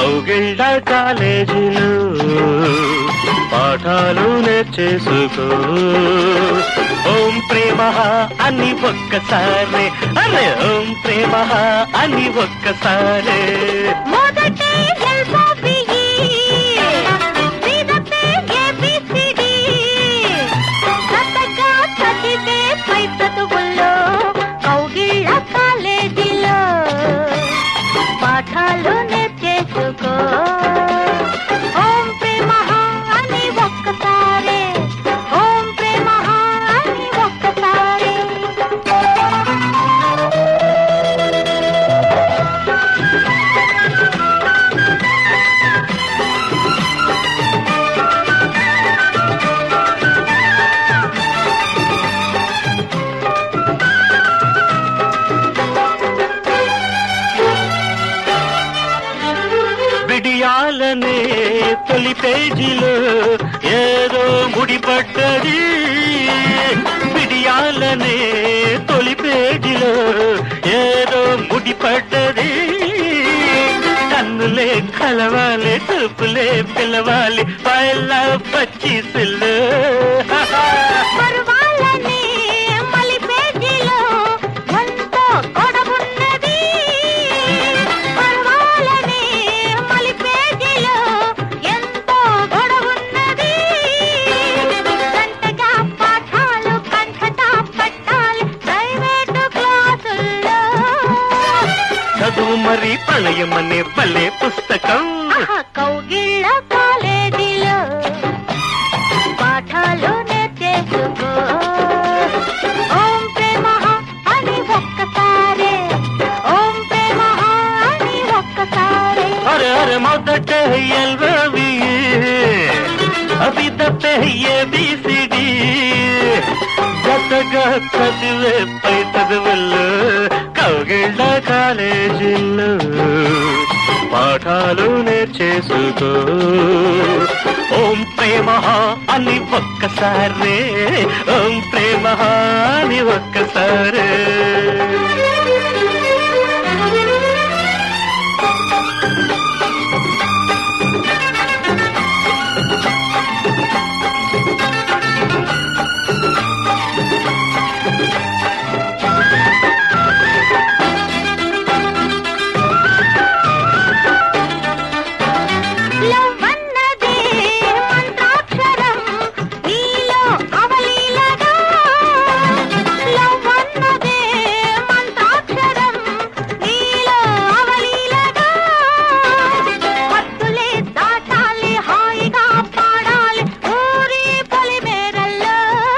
కౌగిళ్ళ కాలేజీలు పాఠాలు నేర్చేసుకో ఓం ప్రేమ అని ఒక్కసారి అరే ఓం ప్రేమ అని ఒక్కసారి మొదటే ఎల్బోబిఈ సీదతే ఏబిసిడి సత్తగా చదివే పై చదువుల్లో కౌగిళ్ళ కాలేజీలో పాఠాలు నేర్చేసుకో ఓం ప్రేమ అని ఒక్కసారి ఓం ప్రేమ అని ఒక్కసారి విడియాలనే తొలి పేజీలో ఏదో ముడిపడ్డది విడియాలనే తొలి పేజీలో ఏదో ముడిపడ్డది కన్నులే కలవాలి చూపులే పిలవాలి పైల పచ్చిసులు పర్వాలనే మలి పేజీలో ఎంతో గొడవున్నది పర్వాలనే మలి పేజీలో ఎంతో గొడవున్నది గంటగా పాఠాలు కంఠత పట్టాలి ప్రైవేటు క్లాసుల్లో చదువు మరి ప్రళయమనే భలే పుస్తకం ఆహా, కౌగిళ్ళ కాలేజీలో పాఠాలు నేర్చేసుకో ఓం ప్రేమ అని ఒక్కసారి ఓం ప్రేమ అని ఒక్కసారి అరే అరే మొదట ఎల్వవి అభిదతే ఏబిసిడి జతగా చదివే పై చదువుల్లో కౌగిళ్ళ కాలేజీల్లో పాఠాలు నేర్చేసుకో ఓం ప్రేమ అని ఒక్కసారి ఓం ప్రేమ అని ఒక్కసారి లవ్వన్నదే మంత్రాక్షరం నీలో అవలీలగా లవ్వన్నదే మంత్రాక్షరం నీలో అవలీలగా హద్దులే దాటాలి హాయిగా పాడాలి ఊరి పొలిమేరల్లో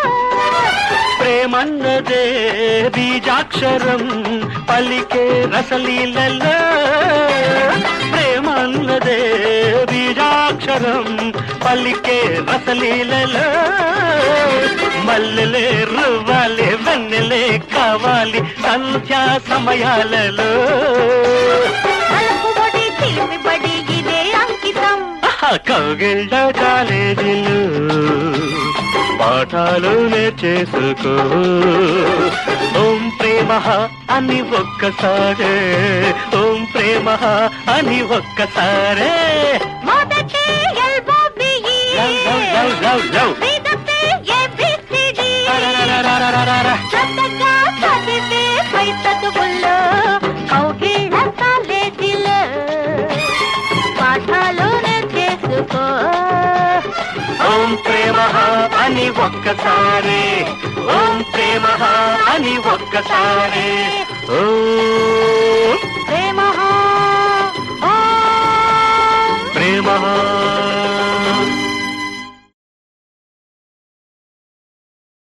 ప్రేమన్నదే బీజాక్షరం పలికే రసలీలలో ప్రేమన్నదే బీజాక్షరం పలికే రసలీలలో మల్లెలే రువ్వాలి వెన్నెలే కావాలి సంధ్యా సమయాలలో అలకుబడి చిలిమిబడి ఇదే అంకితం ఆహా, కౌగిళ్ళ కాలేజీలు పాఠాలు నేర్చేసుకో ఓం ప్రేమ అని ఒక్కసారే ఓం ప్రేమ అని ఒక్కసారే మొదటి ఎల్బోబిఈ love, love, love, love, love. సీదతే ఏబిసిడి రరరరరరరర. శ్రద్ధగా చదివే పై చదువుల్లో కౌగిళ్ళ కాలేజీలో పాఠాలు నేర్చేసుకో ఓం ప్రేమ అని ఒక్కసారి ఓం ప్రేమ అని ఒక్కసారి ఓం